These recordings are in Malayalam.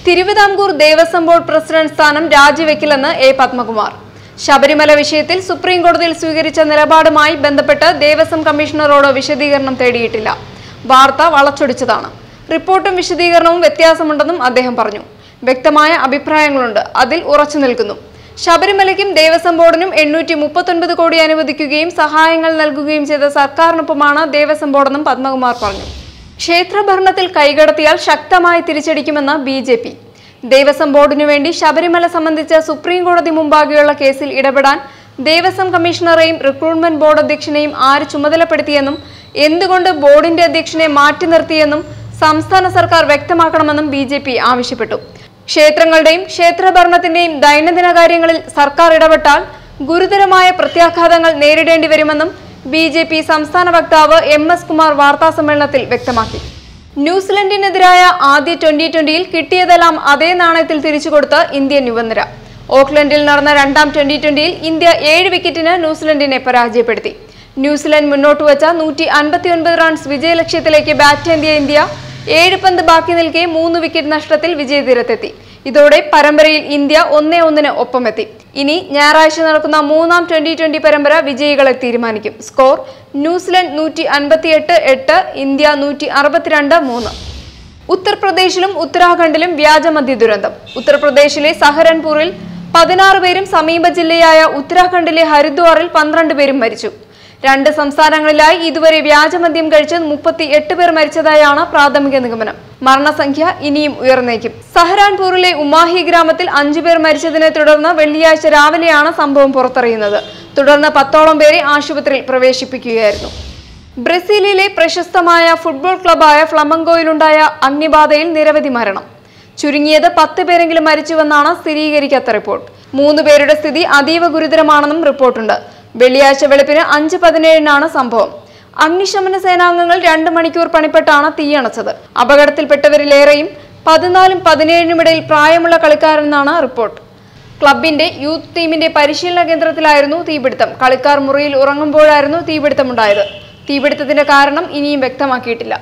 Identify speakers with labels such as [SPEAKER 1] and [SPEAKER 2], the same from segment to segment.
[SPEAKER 1] തിരുവിതാംകൂർ ദേവസ്വം ബോർഡ് പ്രസിഡന്റ് സ്ഥാനം രാജിവെക്കില്ലെന്ന് എ പത്മകുമാർ ശബരിമല വിഷയത്തിൽ സുപ്രീം കോടതിയിൽ സ്വീകരിച്ച നിലപാടുമായി ബന്ധപ്പെട്ട് ദേവസ്വം കമ്മീഷണറോട് വിശദീകരണം തേടിയിട്ടില്ല വാർത്ത വളച്ചൊടിച്ചതാണ് റിപ്പോർട്ടും വിശദീകരണവും വ്യത്യാസമുണ്ടെന്നും അദ്ദേഹം പറഞ്ഞു വ്യക്തമായ അഭിപ്രായങ്ങളുണ്ട് അതിൽ ഉറച്ചു നിൽക്കുന്നു ശബരിമലയ്ക്കും ദേവസ്വം ബോർഡിനും എണ്ണൂറ്റി മുപ്പത്തൊൻപത് കോടി അനുവദിക്കുകയും സഹായങ്ങൾ നൽകുകയും ചെയ്ത സർക്കാരിനൊപ്പമാണ് ദേവസ്വം ബോർഡെന്നും പത്മകുമാർ പറഞ്ഞു ക്ഷേത്രഭരണത്തിൽ കൈകടത്തിയാൽ ശക്തമായി തിരിച്ചടിക്കുമെന്ന് ബി ജെ പി ദേവസ്വം ബോർഡിനു വേണ്ടി ശബരിമല സംബന്ധിച്ച സുപ്രീം കോടതി മുമ്പാകെയുള്ള കേസിൽ ഇടപെടാൻ ദേവസ്വം കമ്മീഷണറെയും റിക്രൂട്ട്മെന്റ് ബോർഡ് അധ്യക്ഷനെയും ആര് ചുമതലപ്പെടുത്തിയെന്നും എന്തുകൊണ്ട് ബോർഡിന്റെ അധ്യക്ഷനെ മാറ്റി നിർത്തിയെന്നും സംസ്ഥാന സർക്കാർ വ്യക്തമാക്കണമെന്നും ബി ജെ പി ആവശ്യപ്പെട്ടു ക്ഷേത്രങ്ങളുടെയും ക്ഷേത്രഭരണത്തിന്റെയും ദൈനംദിന കാര്യങ്ങളിൽ സർക്കാർ ഇടപെട്ടാൽ ഗുരുതരമായ പ്രത്യാഘാതങ്ങൾ നേരിടേണ്ടി വരുമെന്നും ബി ജെ പി സംസ്ഥാന വക്താവ് എം എസ് കുമാർ വാർത്താസമ്മേളനത്തിൽ വ്യക്തമാക്കി ന്യൂസിലൻഡിനെതിരായ ആദ്യ ട്വന്റി ട്വന്റിയിൽ കിട്ടിയതെല്ലാം അതേ നാണയത്തിൽ തിരിച്ചുകൊടുത്ത് ഇന്ത്യൻ യുവനിര ഓക്ലൻഡിൽ നടന്ന രണ്ടാം ട്വന്റി ട്വന്റിയിൽ ഇന്ത്യ ഏഴ് വിക്കറ്റിന് ന്യൂസിലൻഡിനെ പരാജയപ്പെടുത്തി ന്യൂസിലൻഡ് മുന്നോട്ട് വച്ച നൂറ്റി അൻപത്തിയൊൻപത് റൺസ് വിജയലക്ഷ്യത്തിലേക്ക് ബാറ്റ് ചെയ്തിയ ഇന്ത്യ ഏഴ് പന്ത് ബാക്കി നിൽക്കെ മൂന്ന് വിക്കറ്റ് നഷ്ടത്തിൽ വിജയതീരത്തെത്തി ഇതോടെ പരമ്പരയിൽ ഇന്ത്യ ഒന്നേ ഒന്നിന് ഒപ്പമെത്തി ഇനി ഞായറാഴ്ച നടക്കുന്ന മൂന്നാം ട്വന്റി ട്വന്റി പരമ്പര വിജയികളെ തീരുമാനിക്കും സ്കോർ ന്യൂസിലൻഡ് നൂറ്റി അൻപത്തിയെട്ട് എട്ട് ഇന്ത്യ നൂറ്റി അറുപത്തിരണ്ട് മൂന്ന് ഉത്തർപ്രദേശിലും ഉത്തരാഖണ്ഡിലും വ്യാജമദ്യ ദുരന്തം ഉത്തർപ്രദേശിലെ സഹരൻപൂറിൽ പതിനാറ് പേരും സമീപ ജില്ലയായ ഉത്തരാഖണ്ഡിലെ ഹരിദ്വാറിൽ പന്ത്രണ്ട് പേരും മരിച്ചു രണ്ട് സംസ്ഥാനങ്ങളിലായി ഇതുവരെ വ്യാജമദ്യം കഴിച്ച് മുപ്പത്തി എട്ട് പേർ മരിച്ചതായാണ് പ്രാഥമിക നിഗമനം മരണസംഖ്യ ഇനിയും ഉയർന്നേക്കും സഹരാൻപൂറിലെ ഉമാഹി ഗ്രാമത്തിൽ അഞ്ചു പേർ മരിച്ചതിനെ തുടർന്ന് വെള്ളിയാഴ്ച രാവിലെയാണ് സംഭവം പുറത്തറിയുന്നത് തുടർന്ന് പത്തോളം പേരെ ആശുപത്രിയിൽ പ്രവേശിപ്പിക്കുകയായിരുന്നു ബ്രസീലിലെ പ്രശസ്തമായ ഫുട്ബോൾ ക്ലബായ ഫ്ലമങ്കോയിലുണ്ടായ അഗ്നിബാധയിൽ നിരവധി മരണം ചുരുങ്ങിയത് പത്ത് പേരെങ്കിലും മരിച്ചുവെന്നാണ് സ്ഥിരീകരിക്കാത്ത റിപ്പോർട്ട് മൂന്ന് പേരുടെ സ്ഥിതി അതീവ ഗുരുതരമാണെന്നും റിപ്പോർട്ടുണ്ട് വെള്ളിയാഴ്ച വെളുപ്പിന് അഞ്ച് പതിനേഴിനാണ് സംഭവം അഗ്നിശമന സേനാംഗങ്ങൾ രണ്ട് മണിക്കൂർ പണിപ്പെട്ടാണ് തീയണച്ചത് അപകടത്തിൽപ്പെട്ടവരിലേറെയും പതിനാലും പതിനേഴിനും ഇടയിൽ പ്രായമുള്ള കളിക്കാരെന്നാണ് റിപ്പോർട്ട് ക്ലബിന്റെ യൂത്ത് ടീമിന്റെ പരിശീലന കേന്ദ്രത്തിലായിരുന്നു തീപിടുത്തം കളിക്കാർ മുറിയിൽ ഉറങ്ങുമ്പോഴായിരുന്നു തീപിടുത്തമുണ്ടായത് തീപിടുത്തത്തിന്റെ കാരണം ഇനിയും വ്യക്തമാക്കിയിട്ടില്ല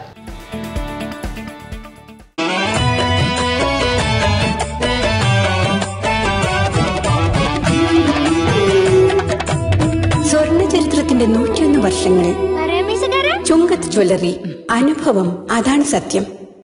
[SPEAKER 2] സ്വർണ്ണ ചരിത്രത്തിന്റെ നൂറ്റിയൊന്ന് വർഷങ്ങൾ ചുങ്കത്ത് ജ്വല്ലറി അനുഭവം അതാണ് സത്യം